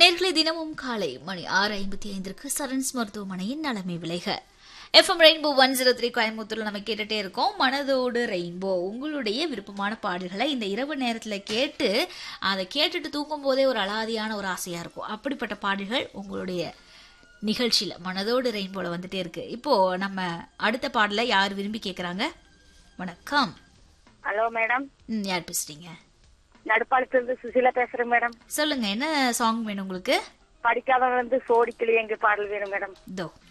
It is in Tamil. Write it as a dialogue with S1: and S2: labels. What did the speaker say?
S1: நேர்களை தினமும் காலை மணி ஆறு ஐம்பத்தி ஐந்திற்கு சரண்ஸ் மருத்துவமனையின் நலமை விளைக FM Rainbow one zero three கோயம்புத்தூர்ல நம்ம கேட்டுட்டே இருக்கோம் மனதோடு ரெயின்போ உங்களுடைய விருப்பமான பாடல்களை இந்த இரவு நேரத்துல கேட்டு அதை கேட்டுட்டு தூங்கும் போதே ஒரு அலாதியான ஒரு ஆசையா இருக்கும் அப்படிப்பட்ட பாடல்கள் உங்களுடைய நிகழ்ச்சியில மனதோடு ரெயின்போல வந்துட்டே இருக்கு இப்போ நம்ம அடுத்த பாடலை யார் விரும்பி கேக்குறாங்க வணக்கம்
S2: ஹலோ மேடம்
S1: ம், யார் பேசுறீங்க
S2: நடுப்பாளத்திலிருந்து சுசிலா பேசுறேன் மேடம்
S1: சொல்லுங்க என்ன சாங் வேணும் உங்களுக்கு
S2: படிக்காதவன் வந்து சோடி கிளி எங்க பாடல் வேணும் மேடம்
S1: இதோ